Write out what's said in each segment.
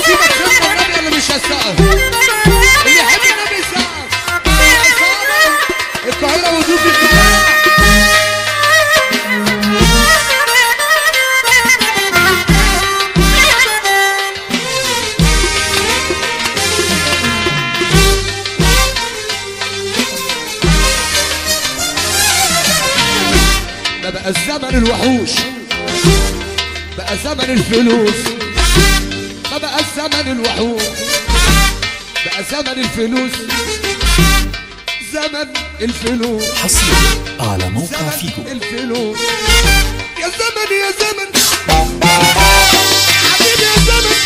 سيبك خدمة النبي اللي مش هسقف اللي يحب النبي يسقف عصابة القاهرة وجود القاهرة ده بقى الزمن الوحوش بقى زمن الفلوس ما بقى الزمن الوحوش بقى زمن الفلوس زمن الفلوس حصريا على موقع فيجو زمن الفلوس يا زمن يا زمن حبيبي يا زمن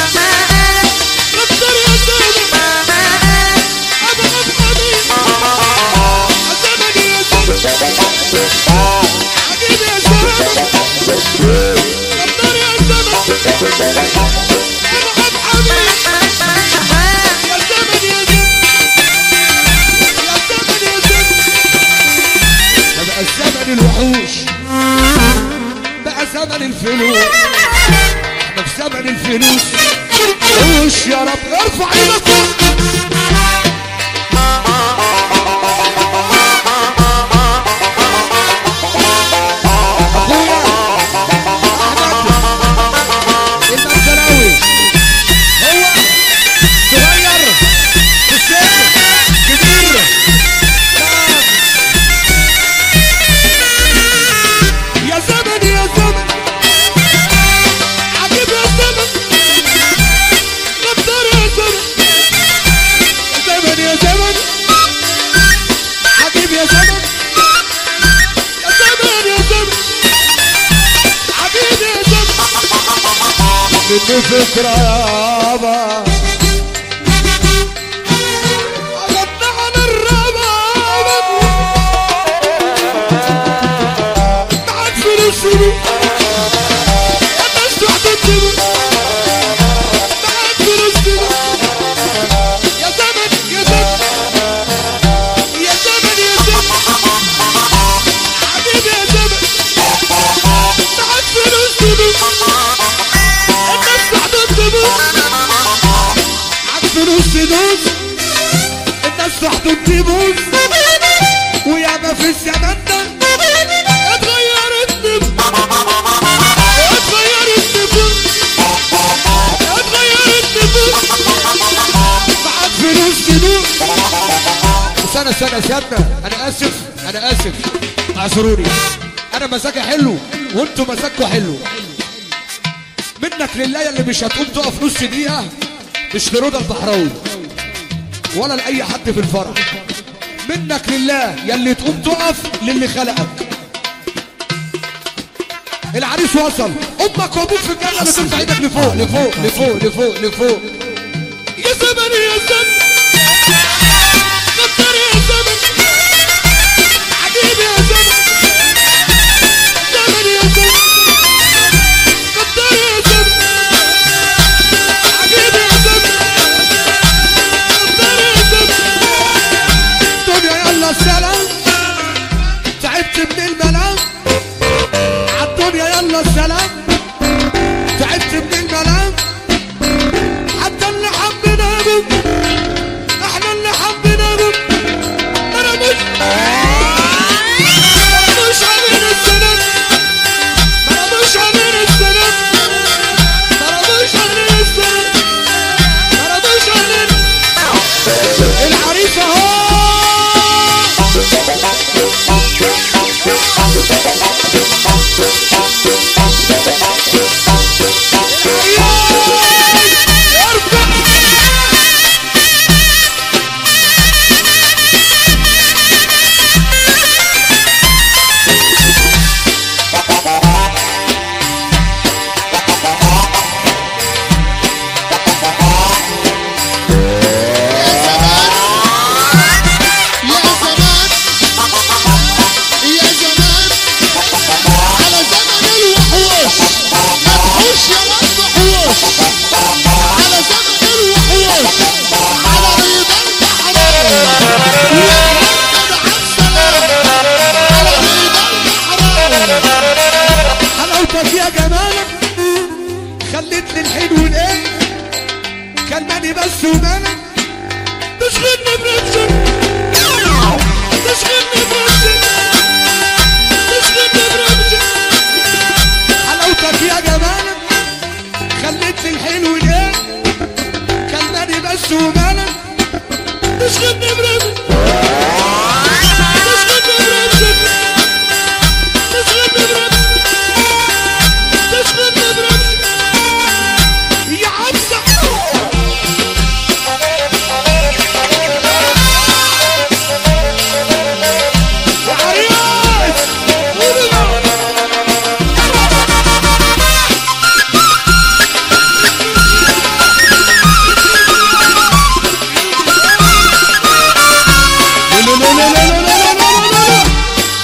غدر يا زمن ابو ابو يا زمن يا زمن حبيبي يا زمن غدر يا زمن ابو ابو حبيبي يا زمن يا زمن يا زمن يا زمن ده بقى الزمن الوحوش بقى زمن الفلوس احنا في زمن الفلوس وش يا رب ارفع ايدك فوق. اخويا احمد المنزلاوي هو صغير في السن كبير لا يا زمن يا زمن عجيب يا زمن غدار يا زمن زمن يا زمن عجيب يا زمن يا زمن يا زمن عجيب يا زمن مني فكرة يابا أغنى عن الربابة بعد فلوسي الناس تحتضني بعد فلوسي يا زمن يا زمن يا زمن يا زمن حبيبي يا زمن بعد فلوسي الناس تحتضني عاد فلوس دوس الناس تحتضني بوس وياما في الزمن ده اتغيرت نفس اتغيرت نفس اتغيرت نفس بعد فلوس فلوس استنى استنى استنى انا اسف انا اسف اعذروني انا مزاجي حلو وانتوا مزاجكوا حلو منك لله اللي مش هتقوم تقف نص دقيقه مش لرضا البحراوي ولا لاي حد في الفرح منك لله يلي تقوم تقف للي خلقك العريس وصل امك وابوك في الجنه اللي ترفع ايدك لفوق لفوق لفوق لفوق لفوق يا زمن يا زمن غدر يا زمن حبيبي يا زمن زمن يا زمن غدر يا زمن حبيبي يا زمن غدر يا زمن الدنيا يلا السلام تعبت من الملام عالدنيا يلا السلام تعبت من الملام حتى اللي حبيناهم احنا اللي حبيناهم انا مش أنا مش عامل السلام انا مش عامل السلام انا مش عامل السلام انا مش عامل العريس اهو يا زمان يا زمان على زمن الوحوش ما تحوش يا واد وحوش على زمن الوحوش على رضا البحرين يا محمد عبد السلام على رضا البحرين حلاوتك يا جمالك خلتني الحلو الايه كلمني بس ومالك تشغلني برمشك تشغلني برمشك تشغلني برمشك حلاوتك يا جمالك خلتني الحلو ده كلمني بس ومالك تشغلني برمشك تشغلني برمشك تشغلني برمشك تشغلني برمشك يا عبسة يا عريس لا لا لا لا لا لا لا لا لا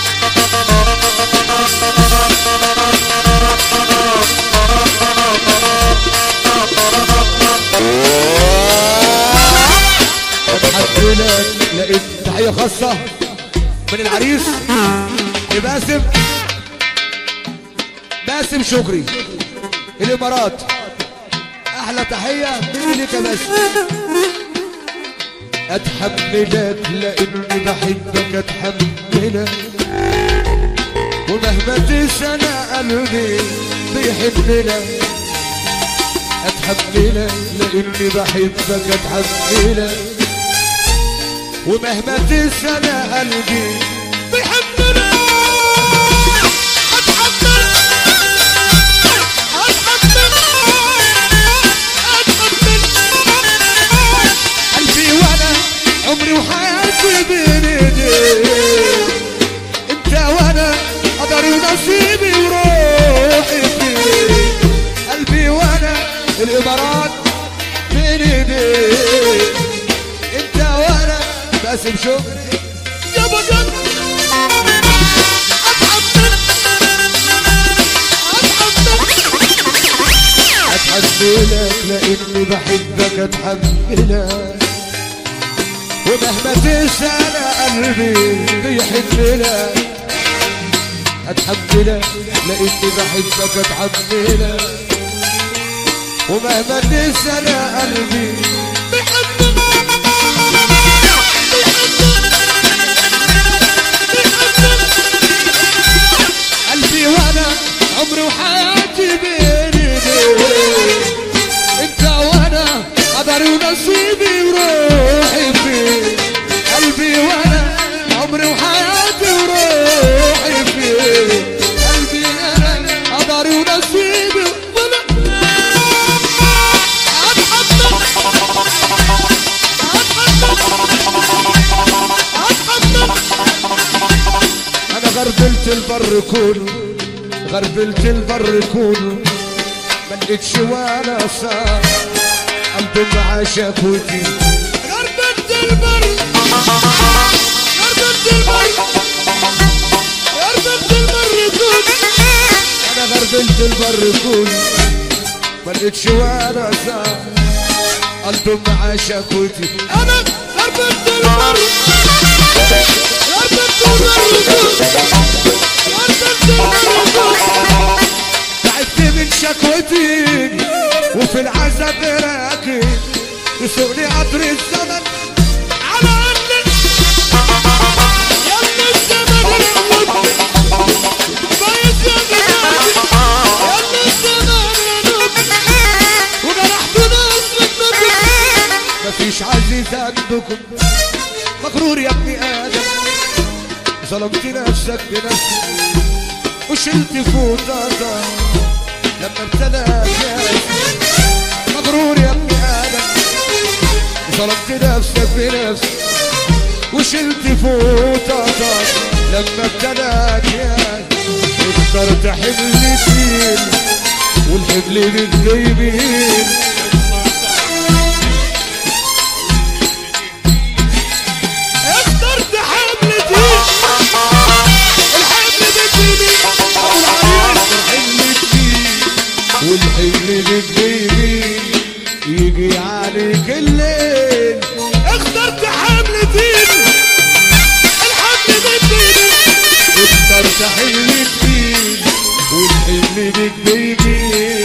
الحمد لله لقيت تحية خاصة من العريس لباسم باسم شكري الإمارات أحلى تحية ليك يا باسم أتحملك لأني بحبك أتحملك ومهما تسنى قلبي بيحبلك أتحملك لأني بحبك أتحملك ومهما تسنى قلبي بيحبلك أتحملك قلبي وانا عمري وحياتي بين ايديك انت وانا قدري ونصيبي وروحي فيك قلبي وانا الامارات بين ايديك انت وانا باسم شكري يا بجد اتحملك لاني بحبك اتحملك ومهما تسأل قلبي بيحبلك اتحملك لاني بحبك اتحملك ومهما تسأل قلبي قلبي وانا عمري وحياتي بين ايديك انت وانا قدري ونصيبي وروحي فيك قلبي وانا عمري وحياتي وروحي فيك قلبي انا قدري ونصيبي وانا اتحمل اتحمل انا غربلت البر كله غربلت البر كله ما لقيتش ولا صار قلبي مع شكوتي غربلت البر غربلت البر غربلت البر كله انا غربلت البر كله ما لقيتش ولا صار قلبي مع شكوتي انا غربلت البر غربلت البر كله تعبت من شكوتي وفي العذاب راكي يسوقني قطر الزمن على انك يا ابن الزمن العود بايظ يا جمالي يا ابن الزمن العود وجرحت ناس منكم مفيش عزيز عندكم مغرور يا ابن ادم ظلمت نفسك بنفسك وشلت فوطاطا لما ابتلاك يا مغرور يا ابن ادم ظلمت نفسك بنفسك وشلت فوطاطا لما ابتلاك يا اخترت حمل تقيل والحمل بالجيبين اخترت حمل تقيل الحمل بالجيبين ابو العريس الحمل تقيل والحمل بالجيبين يجي عليك الليل اخترت حمل تقيل الحمل بالجيبين اخترت حمل تقيل والحمل بالجيبين